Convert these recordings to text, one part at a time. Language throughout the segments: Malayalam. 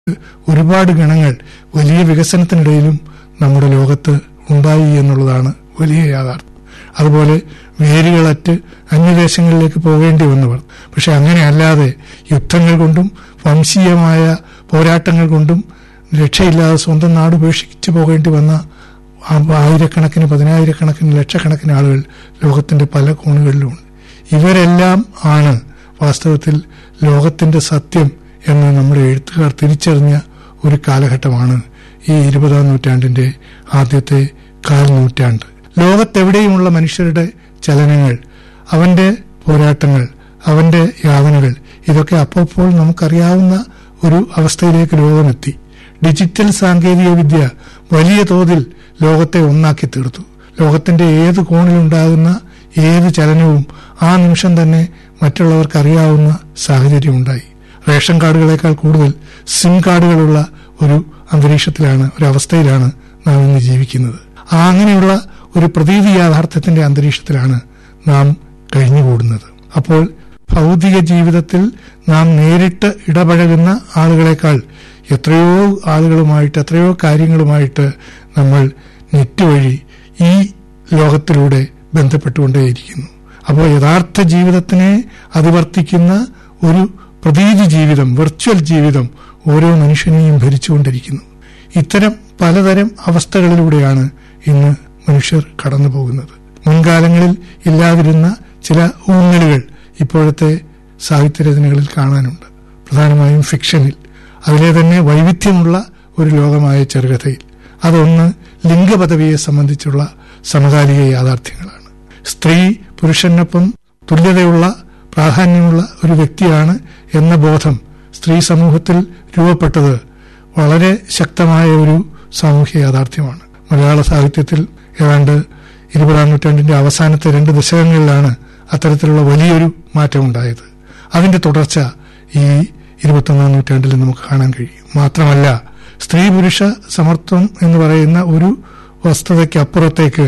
ഒരുപാട് ഗണങ്ങൾ വലിയ വികസനത്തിനിടയിലും നമ്മുടെ ലോകത്ത് ഉണ്ടായി എന്നുള്ളതാണ് വലിയ യാഥാർത്ഥ്യം അതുപോലെ വേരുകളറ്റ് അന്യദേശങ്ങളിലേക്ക് പോകേണ്ടി വന്നവർ പക്ഷെ അങ്ങനെ അല്ലാതെ യുദ്ധങ്ങൾ കൊണ്ടും വംശീയമായ പോരാട്ടങ്ങൾ കൊണ്ടും രക്ഷയില്ലാതെ സ്വന്തം നാട് ഉപേക്ഷിച്ചു പോകേണ്ടി വന്ന ആ- ആയിരക്കണക്കിന് പതിനായിരക്കണക്കിന് ലക്ഷക്കണക്കിന് ആളുകൾ ലോകത്തിന്റെ പല കോണുകളിലുമുണ്ട് ഇവരെല്ലാം ആണ് വാസ്തവത്തിൽ ലോകത്തിന്റെ സത്യം എന്ന് നമ്മുടെ എഴുത്തുകാർ തിരിച്ചറിഞ്ഞ ഒരു കാലഘട്ടമാണ് ഈ ഇരുപതാം നൂറ്റാണ്ടിന്റെ ആദ്യത്തെ കാൽ നൂറ്റാണ്ട് ലോകത്തെവിടെയുമുള്ള മനുഷ്യരുടെ ചലനങ്ങൾ അവന്റെ പോരാട്ടങ്ങൾ അവന്റെ യാതനകൾ ഇതൊക്കെ അപ്പോൾ നമുക്കറിയാവുന്ന ഒരു അവസ്ഥയിലേക്ക് ലോകമെത്തി ഡിജിറ്റൽ സാങ്കേതിക വിദ്യ വലിയ തോതിൽ ലോകത്തെ ഒന്നാക്കി തീർത്തു ലോകത്തിന്റെ ഏത് കോണിലുണ്ടാകുന്ന ഏത് ചലനവും ആ നിമിഷം തന്നെ മറ്റുള്ളവർക്ക് അറിയാവുന്ന സാഹചര്യമുണ്ടായി റേഷൻ കാർഡുകളേക്കാൾ കൂടുതൽ സിം കാർഡുകളുള്ള ഒരു അന്തരീക്ഷത്തിലാണ് ഒരു അവസ്ഥയിലാണ് നാം ഇന്ന് ജീവിക്കുന്നത് ആ അങ്ങനെയുള്ള ഒരു പ്രതീതി യാഥാർത്ഥ്യത്തിന്റെ അന്തരീക്ഷത്തിലാണ് നാം കഴിഞ്ഞുകൂടുന്നത് അപ്പോൾ ഭൗതിക ജീവിതത്തിൽ നാം നേരിട്ട് ഇടപഴകുന്ന ആളുകളെക്കാൾ എത്രയോ ആളുകളുമായിട്ട് എത്രയോ കാര്യങ്ങളുമായിട്ട് നമ്മൾ നെറ്റ് വഴി ഈ ലോകത്തിലൂടെ ബന്ധപ്പെട്ടുകൊണ്ടേയിരിക്കുന്നു അപ്പോൾ യഥാർത്ഥ ജീവിതത്തിനെ അതിവർത്തിക്കുന്ന ഒരു പ്രതീതി ജീവിതം വെർച്വൽ ജീവിതം ഓരോ മനുഷ്യനെയും ഭരിച്ചുകൊണ്ടിരിക്കുന്നു ഇത്തരം പലതരം അവസ്ഥകളിലൂടെയാണ് ഇന്ന് മനുഷ്യർ കടന്നു പോകുന്നത് മുൻകാലങ്ങളിൽ ഇല്ലാതിരുന്ന ചില ഊന്നലുകൾ ഇപ്പോഴത്തെ സാഹിത്യരചനകളിൽ കാണാനുണ്ട് പ്രധാനമായും ഫിക്ഷനിൽ അതിലെ തന്നെ വൈവിധ്യമുള്ള ഒരു ലോകമായ ചെറുകഥയിൽ അതൊന്ന് ലിംഗപദവിയെ സംബന്ധിച്ചുള്ള സമകാലിക യാഥാർത്ഥ്യങ്ങളാണ് സ്ത്രീ പുരുഷനൊപ്പം തുല്യതയുള്ള പ്രാധാന്യമുള്ള ഒരു വ്യക്തിയാണ് എന്ന ബോധം സ്ത്രീ സമൂഹത്തിൽ രൂപപ്പെട്ടത് വളരെ ശക്തമായ ഒരു സാമൂഹ്യ യാഥാർത്ഥ്യമാണ് മലയാള സാഹിത്യത്തിൽ ഏതാണ്ട് ഇരുപതാം നൂറ്റാണ്ടിന്റെ അവസാനത്തെ രണ്ട് ദശകങ്ങളിലാണ് അത്തരത്തിലുള്ള വലിയൊരു മാറ്റമുണ്ടായത് അതിന്റെ തുടർച്ച ഈ ഇരുപത്തൊന്നാം നൂറ്റാണ്ടിൽ നമുക്ക് കാണാൻ കഴിയും മാത്രമല്ല സ്ത്രീ പുരുഷ സമത്വം എന്ന് പറയുന്ന ഒരു വസ്തുതയ്ക്കപ്പുറത്തേക്ക്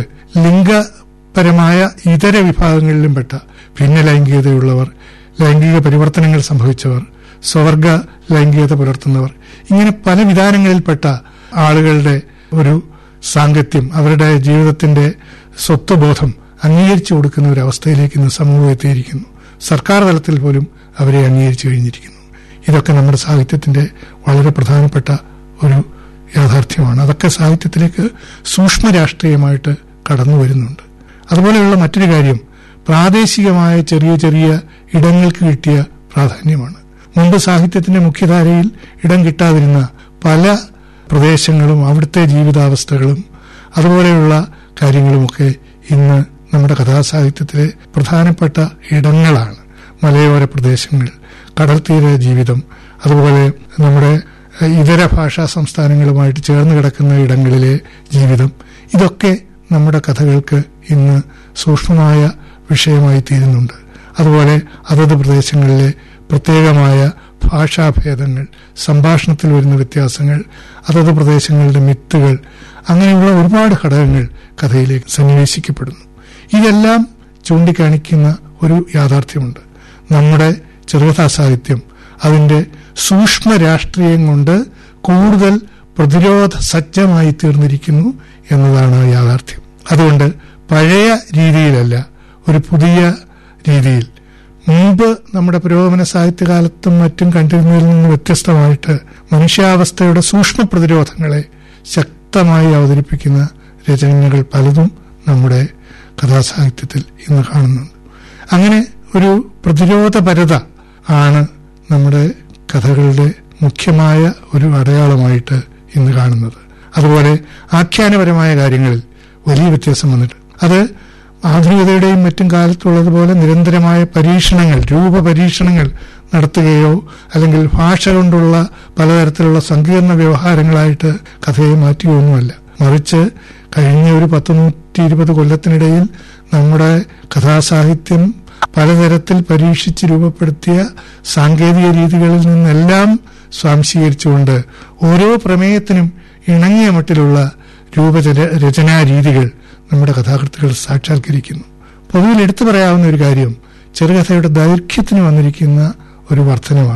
ലിംഗപരമായ ഇതര വിഭാഗങ്ങളിലും പെട്ട ഭിന്ന ലൈംഗികതയുള്ളവർ ലൈംഗിക പരിവർത്തനങ്ങൾ സംഭവിച്ചവർ സ്വർഗ ലൈംഗികത പുലർത്തുന്നവർ ഇങ്ങനെ പല വിധാനങ്ങളിൽപ്പെട്ട ആളുകളുടെ ഒരു സാങ്കത്യം അവരുടെ ജീവിതത്തിന്റെ സ്വത്വബോധം അംഗീകരിച്ചു കൊടുക്കുന്ന ഒരു അവസ്ഥയിലേക്ക് ഇന്ന് സമൂഹം എത്തിയിരിക്കുന്നു സർക്കാർ തലത്തിൽ പോലും അവരെ അംഗീകരിച്ചു കഴിഞ്ഞിരിക്കുന്നു ഇതൊക്കെ നമ്മുടെ സാഹിത്യത്തിന്റെ വളരെ പ്രധാനപ്പെട്ട ഒരു യാഥാർത്ഥ്യമാണ് അതൊക്കെ സാഹിത്യത്തിലേക്ക് സൂക്ഷ്മ രാഷ്ട്രീയമായിട്ട് കടന്നു വരുന്നുണ്ട് അതുപോലെയുള്ള മറ്റൊരു കാര്യം പ്രാദേശികമായ ചെറിയ ചെറിയ ഇടങ്ങൾക്ക് കിട്ടിയ പ്രാധാന്യമാണ് മുമ്പ് സാഹിത്യത്തിന്റെ മുഖ്യധാരയിൽ ഇടം കിട്ടാതിരുന്ന പല പ്രദേശങ്ങളും അവിടുത്തെ ജീവിതാവസ്ഥകളും അതുപോലെയുള്ള കാര്യങ്ങളുമൊക്കെ ഇന്ന് നമ്മുടെ കഥാസാഹിത്യത്തിലെ പ്രധാനപ്പെട്ട ഇടങ്ങളാണ് മലയോര പ്രദേശങ്ങൾ കടൽത്തീര ജീവിതം അതുപോലെ നമ്മുടെ ഏഹ്, ഇതര ഭാഷാ സംസ്ഥാനങ്ങളുമായിട്ട് ചേർന്ന് കിടക്കുന്ന ഇടങ്ങളിലെ ജീവിതം ഇതൊക്കെ നമ്മുടെ കഥകൾക്ക് ഇന്ന് സൂക്ഷ്മമായ വിഷയമായി തീരുന്നുണ്ട് അതുപോലെ അതത് പ്രദേശങ്ങളിലെ പ്രത്യേകമായ ഭാഷാഭേദങ്ങൾ സംഭാഷണത്തിൽ വരുന്ന വ്യത്യാസങ്ങൾ അതത് പ്രദേശങ്ങളുടെ മിത്തുകൾ അങ്ങനെയുള്ള ഒരുപാട് ഘടകങ്ങൾ കഥയിലേക്ക് സന്നിവേശിക്കപ്പെടുന്നു ഇതെല്ലാം ചൂണ്ടിക്കാണിക്കുന്ന ഒരു യാഥാർത്ഥ്യമുണ്ട് നമ്മുടെ ചെറുകഥാ സാഹിത്യം അതിന്റെ സൂക്ഷ്മ രാഷ്ട്രീയം കൊണ്ട് കൂടുതൽ പ്രതിരോധ സജ്ജമായി തീർന്നിരിക്കുന്നു എന്നതാണ് ആ യാഥാർത്ഥ്യം അതുകൊണ്ട് പഴയ രീതിയിലല്ല ഒരു പുതിയ രീതിയിൽ മുമ്പ് നമ്മുടെ പുരോഗമന സാഹിത്യകാലത്തും മറ്റും കണ്ടിരുന്നതിൽ നിന്ന് വ്യത്യസ്തമായിട്ട് മനുഷ്യാവസ്ഥയുടെ സൂക്ഷ്മ പ്രതിരോധങ്ങളെ ശക്തമായി അവതരിപ്പിക്കുന്ന രചനകൾ പലതും നമ്മുടെ കഥാസാഹിത്യത്തിൽ ഇന്ന് കാണുന്നുണ്ട് അങ്ങനെ ഒരു പ്രതിരോധപരത ആണ് നമ്മുടെ കഥകളുടെ മുഖ്യമായ ഒരു അടയാളമായിട്ട് ഇന്ന് കാണുന്നത് അതുപോലെ ആഖ്യാനപരമായ കാര്യങ്ങളിൽ വലിയ വ്യത്യാസം വന്നിട്ട് അത് ആധുനികതയുടെയും മറ്റും കാലത്തുള്ളതുപോലെ നിരന്തരമായ പരീക്ഷണങ്ങൾ രൂപപരീക്ഷണങ്ങൾ നടത്തുകയോ അല്ലെങ്കിൽ ഭാഷ കൊണ്ടുള്ള പലതരത്തിലുള്ള സങ്കീർണ വ്യവഹാരങ്ങളായിട്ട് കഥയെ മാറ്റുകയൊന്നുമല്ല മറിച്ച് കഴിഞ്ഞ ഒരു പത്ത് നൂറ്റി ഇരുപത് കൊല്ലത്തിനിടയിൽ നമ്മുടെ കഥാസാഹിത്യം പലതരത്തിൽ പരീക്ഷിച്ച് രൂപപ്പെടുത്തിയ സാങ്കേതിക രീതികളിൽ നിന്നെല്ലാം സ്വാംശീകരിച്ചുകൊണ്ട് ഓരോ പ്രമേയത്തിനും ഇണങ്ങിയ മട്ടിലുള്ള രൂപചര രചനാ രീതികൾ നമ്മുടെ കഥാകൃത്തുകൾ സാക്ഷാത്കരിക്കുന്നു പൊതുവിൽ എടുത്തു പറയാവുന്ന ഒരു കാര്യം ചെറുകഥയുടെ ദൈർഘ്യത്തിന് വന്നിരിക്കുന്ന ഒരു വർധനമാണ്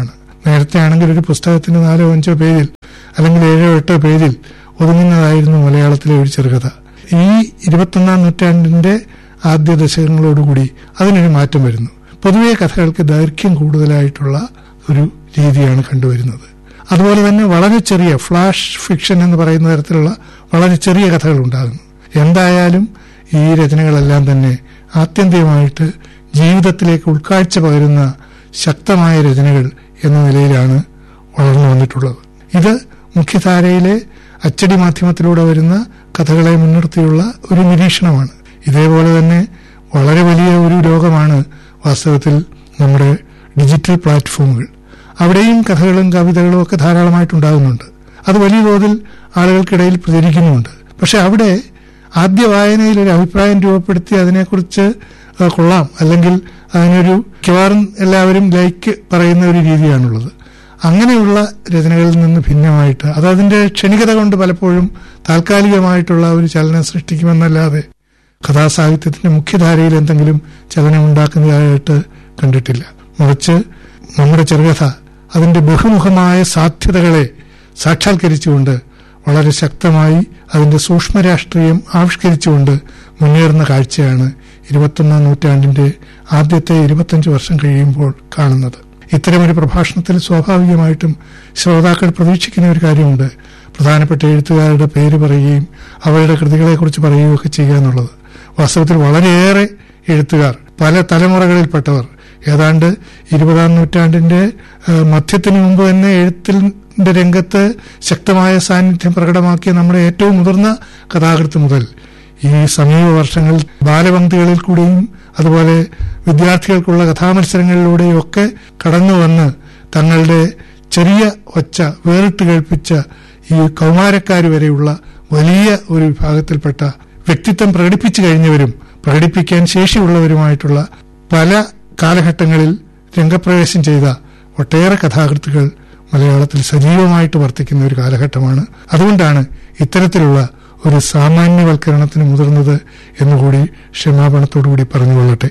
നേരത്തെ ആണെങ്കിൽ ഒരു പുസ്തകത്തിന് നാലോ അഞ്ചോ പേജിൽ അല്ലെങ്കിൽ ഏഴോ എട്ടോ പേജിൽ ഒതുങ്ങുന്നതായിരുന്നു മലയാളത്തിലെ ഒരു ചെറുകഥ ഈ ഇരുപത്തൊന്നാം നൂറ്റാണ്ടിന്റെ ആദ്യ ദശകങ്ങളോടുകൂടി അതിനൊരു മാറ്റം വരുന്നു പൊതുവെ കഥകൾക്ക് ദൈർഘ്യം കൂടുതലായിട്ടുള്ള ഒരു രീതിയാണ് കണ്ടുവരുന്നത് അതുപോലെ തന്നെ വളരെ ചെറിയ ഫ്ലാഷ് ഫിക്ഷൻ എന്ന് പറയുന്ന തരത്തിലുള്ള വളരെ ചെറിയ കഥകൾ ഉണ്ടാകുന്നു എന്തായാലും ഈ രചനകളെല്ലാം തന്നെ ആത്യന്തികമായിട്ട് ജീവിതത്തിലേക്ക് ഉൾക്കാഴ്ച പകരുന്ന ശക്തമായ രചനകൾ എന്ന നിലയിലാണ് വളർന്നു വന്നിട്ടുള്ളത് ഇത് മുഖ്യധാരയിലെ അച്ചടി മാധ്യമത്തിലൂടെ വരുന്ന കഥകളെ മുൻനിർത്തിയുള്ള ഒരു നിരീക്ഷണമാണ് ഇതേപോലെ തന്നെ വളരെ വലിയ ഒരു ലോകമാണ് വാസ്തവത്തിൽ നമ്മുടെ ഡിജിറ്റൽ പ്ലാറ്റ്ഫോമുകൾ അവിടെയും കഥകളും കവിതകളും ഒക്കെ ധാരാളമായിട്ടുണ്ടാകുന്നുണ്ട് അത് വലിയ തോതിൽ ആളുകൾക്കിടയിൽ പ്രചരിക്കുന്നുമുണ്ട് പക്ഷെ അവിടെ ആദ്യ വായനയിൽ ഒരു അഭിപ്രായം രൂപപ്പെടുത്തി അതിനെക്കുറിച്ച് ആ, കൊള്ളാം അല്ലെങ്കിൽ അതിനൊരു മിക്കവാറും എല്ലാവരും ലൈക്ക് പറയുന്ന ഒരു രീതിയാണുള്ളത് അങ്ങനെയുള്ള രചനകളിൽ നിന്ന് ഭിന്നമായിട്ട് അത് അതിന്റെ ക്ഷണികത കൊണ്ട് പലപ്പോഴും താൽക്കാലികമായിട്ടുള്ള ഒരു ചലനം സൃഷ്ടിക്കുമെന്നല്ലാതെ കഥാസാഹിത്യത്തിന്റെ മുഖ്യധാരയിൽ എന്തെങ്കിലും ചലനം ഉണ്ടാക്കുന്നതായിട്ട് കണ്ടിട്ടില്ല മറിച്ച് നമ്മുടെ ചെറുകഥ അതിന്റെ ബഹുമുഖമായ സാധ്യതകളെ സാക്ഷാത്കരിച്ചുകൊണ്ട് വളരെ ശക്തമായി അതിന്റെ സൂക്ഷ്മ രാഷ്ട്രീയം ആവിഷ്കരിച്ചുകൊണ്ട് മുന്നേറുന്ന കാഴ്ചയാണ് ഇരുപത്തൊന്നാം നൂറ്റാണ്ടിന്റെ ആദ്യത്തെ ഇരുപത്തഞ്ച് വർഷം കഴിയുമ്പോൾ കാണുന്നത് ഇത്തരമൊരു പ്രഭാഷണത്തിൽ സ്വാഭാവികമായിട്ടും ശ്രോതാക്കൾ പ്രതീക്ഷിക്കുന്ന ഒരു കാര്യമുണ്ട് പ്രധാനപ്പെട്ട എഴുത്തുകാരുടെ പേര് പറയുകയും അവരുടെ കൃതികളെക്കുറിച്ച് പറയുകയും ഒക്കെ ചെയ്യുക എന്നുള്ളത് വാസ്തവത്തിൽ വളരെയേറെ എഴുത്തുകാർ പല തലമുറകളിൽപ്പെട്ടവർ ഏതാണ്ട് ഇരുപതാം നൂറ്റാണ്ടിന്റെ ആ, മധ്യത്തിന് മുമ്പ് തന്നെ എഴുത്തിന്റെ രംഗത്ത് ശക്തമായ സാന്നിധ്യം പ്രകടമാക്കിയ നമ്മുടെ ഏറ്റവും മുതിർന്ന കഥാകൃത്ത് മുതൽ ഈ സമീപ വർഷങ്ങളിൽ ബാലപംക്തികളിൽ കൂടിയും അതുപോലെ വിദ്യാർത്ഥികൾക്കുള്ള കഥാമത്സരങ്ങളിലൂടെയും ഒക്കെ കടന്നു വന്ന് തങ്ങളുടെ ചെറിയ ഒച്ച വേറിട്ട് കേൾപ്പിച്ച ഈ കൗമാരക്കാർ വരെയുള്ള വലിയ ഒരു വിഭാഗത്തിൽപ്പെട്ട വ്യക്തിത്വം പ്രകടിപ്പിച്ചു കഴിഞ്ഞവരും പ്രകടിപ്പിക്കാൻ ശേഷിയുള്ളവരുമായിട്ടുള്ള പല കാലഘട്ടങ്ങളിൽ രംഗപ്രവേശം ചെയ്ത ഒട്ടേറെ കഥാകൃത്തുക്കൾ മലയാളത്തിൽ സജീവമായിട്ട് വർത്തിക്കുന്ന ഒരു കാലഘട്ടമാണ് അതുകൊണ്ടാണ് ഇത്തരത്തിലുള്ള ഒരു സാമാന്യവൽക്കരണത്തിന് മുതിർന്നത് എന്നുകൂടി ക്ഷമാപണത്തോടുകൂടി പറഞ്ഞുകൊള്ളട്ടെ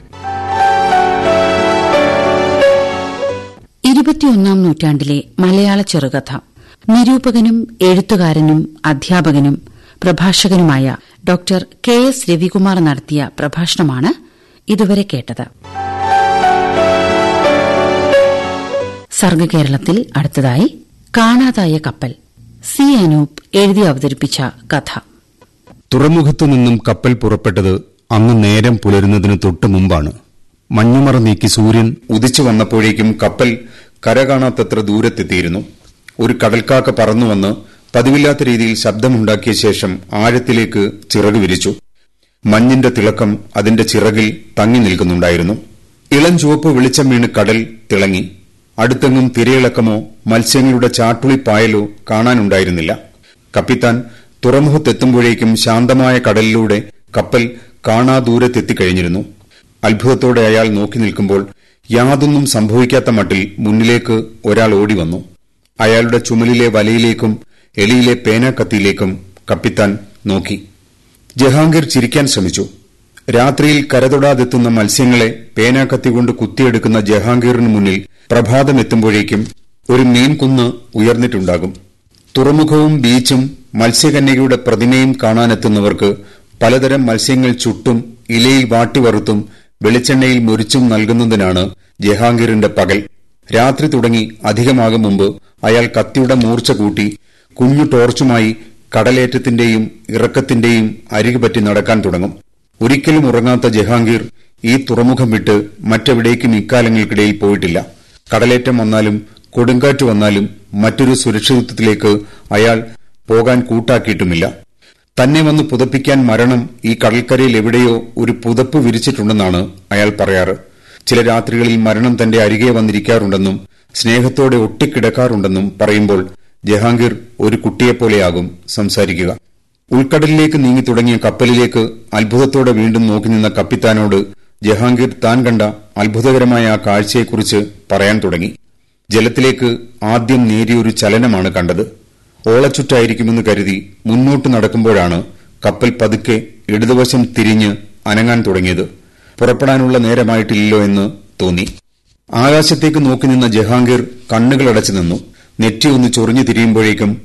ഇരുപത്തിയൊന്നാം നൂറ്റാണ്ടിലെ മലയാള ചെറുകഥ നിരൂപകനും എഴുത്തുകാരനും അധ്യാപകനും പ്രഭാഷകനുമായ ഡോക്ടർ കെ എസ് രവികുമാർ നടത്തിയ പ്രഭാഷണമാണ് ഇതുവരെ കേട്ടത് സർഗകേരളത്തിൽ അടുത്തതായി കാണാതായ കപ്പൽ സി അനൂപ് എഴുതി അവതരിപ്പിച്ച കഥ തുറമുഖത്തു നിന്നും കപ്പൽ പുറപ്പെട്ടത് അന്ന് നേരം പുലരുന്നതിന് തൊട്ടു മുമ്പാണ് മഞ്ഞുമറ നീക്കി സൂര്യൻ ഉദിച്ചു വന്നപ്പോഴേക്കും കപ്പൽ കര കാണാത്തത്ര ദൂരത്തെത്തിയിരുന്നു ഒരു കടൽക്കാക്ക പറന്നുവന്ന് പതിവില്ലാത്ത രീതിയിൽ ശബ്ദമുണ്ടാക്കിയ ശേഷം ആഴത്തിലേക്ക് ചിറക് വിരിച്ചു മഞ്ഞിന്റെ തിളക്കം അതിന്റെ ചിറകിൽ തങ്ങി നിൽക്കുന്നുണ്ടായിരുന്നു ഇളം ചുവപ്പ് വെളിച്ചം വീണ് കടൽ തിളങ്ങി അടുത്തെങ്ങും തിരയിളക്കമോ മത്സ്യങ്ങളുടെ ചാട്ടുളിപ്പായലോ കാണാനുണ്ടായിരുന്നില്ല കപ്പിത്താൻ തുറമുഖത്തെത്തുമ്പോഴേക്കും ശാന്തമായ കടലിലൂടെ കപ്പൽ കാണാ ദൂരത്തെത്തിക്കഴിഞ്ഞിരുന്നു അത്ഭുതത്തോടെ അയാൾ നോക്കി നിൽക്കുമ്പോൾ യാതൊന്നും സംഭവിക്കാത്ത മട്ടിൽ മുന്നിലേക്ക് ഒരാൾ ഓടി വന്നു അയാളുടെ ചുമലിലെ വലയിലേക്കും എലിയിലെ പേനാക്കത്തിയിലേക്കും കപ്പിത്താൻ നോക്കി ജഹാംഗീർ ചിരിക്കാൻ ശ്രമിച്ചു രാത്രിയിൽ കരതൊടാതെത്തുന്ന മത്സ്യങ്ങളെ പേനാക്കത്തി കൊണ്ട് കുത്തിയെടുക്കുന്ന ജഹാംഗീറിന് മുന്നിൽ പ്രഭാതമെത്തുമ്പോഴേക്കും ഒരു മീൻകുന്ന് ഉയർന്നിട്ടുണ്ടാകും തുറമുഖവും ബീച്ചും മത്സ്യകന്യകയുടെ പ്രതിമയും കാണാനെത്തുന്നവർക്ക് പലതരം മത്സ്യങ്ങൾ ചുട്ടും ഇലയിൽ വാട്ടിവറുത്തും വെളിച്ചെണ്ണയിൽ മുരിച്ചും നൽകുന്നതിനാണ് ജഹാംഗീറിന്റെ പകൽ രാത്രി തുടങ്ങി അധികമാകും മുമ്പ് അയാൾ കത്തിയുടെ മൂർച്ച കൂട്ടി കുഞ്ഞു ടോർച്ചുമായി കടലേറ്റത്തിന്റെയും ഇറക്കത്തിന്റെയും അരികുപറ്റി നടക്കാൻ തുടങ്ങും ഒരിക്കലും ഉറങ്ങാത്ത ജഹാംഗീർ ഈ തുറമുഖം വിട്ട് മറ്റെവിടേക്കും ഇക്കാലങ്ങൾക്കിടയിൽ പോയിട്ടില്ല കടലേറ്റം വന്നാലും കൊടുങ്കാറ്റ് വന്നാലും മറ്റൊരു സുരക്ഷിതത്വത്തിലേക്ക് അയാൾ പോകാൻ കൂട്ടാക്കിയിട്ടുമില്ല തന്നെ വന്ന് പുതപ്പിക്കാൻ മരണം ഈ കടൽക്കരയിൽ എവിടെയോ ഒരു പുതപ്പ് വിരിച്ചിട്ടുണ്ടെന്നാണ് അയാൾ പറയാറ് ചില രാത്രികളിൽ മരണം തന്റെ അരികെ വന്നിരിക്കാറുണ്ടെന്നും സ്നേഹത്തോടെ ഒട്ടിക്കിടക്കാറുണ്ടെന്നും പറയുമ്പോൾ ജഹാംഗീർ ഒരു കുട്ടിയെപ്പോലെയാകും സംസാരിക്കുക ഉൾക്കടലിലേക്ക് നീങ്ങി തുടങ്ങിയ കപ്പലിലേക്ക് അത്ഭുതത്തോടെ വീണ്ടും നോക്കി നിന്ന കപ്പിത്താനോട് ജഹാംഗീർ താൻ കണ്ട അത്ഭുതകരമായ ആ കാഴ്ചയെക്കുറിച്ച് പറയാൻ തുടങ്ങി ജലത്തിലേക്ക് ആദ്യം നേരിയൊരു ചലനമാണ് കണ്ടത് ഓളച്ചുറ്റായിരിക്കുമെന്ന് കരുതി മുന്നോട്ട് നടക്കുമ്പോഴാണ് കപ്പൽ പതുക്കെ ഇടതുവശം തിരിഞ്ഞ് അനങ്ങാൻ തുടങ്ങിയത് പുറപ്പെടാനുള്ള നേരമായിട്ടില്ലല്ലോ എന്ന് തോന്നി ആകാശത്തേക്ക് നോക്കി നിന്ന ജഹാംഗീർ കണ്ണുകളടച്ചു നിന്നു നെറ്റി ഒന്ന് ചൊറിഞ്ഞു തിരിയുമ്പോഴേക്കും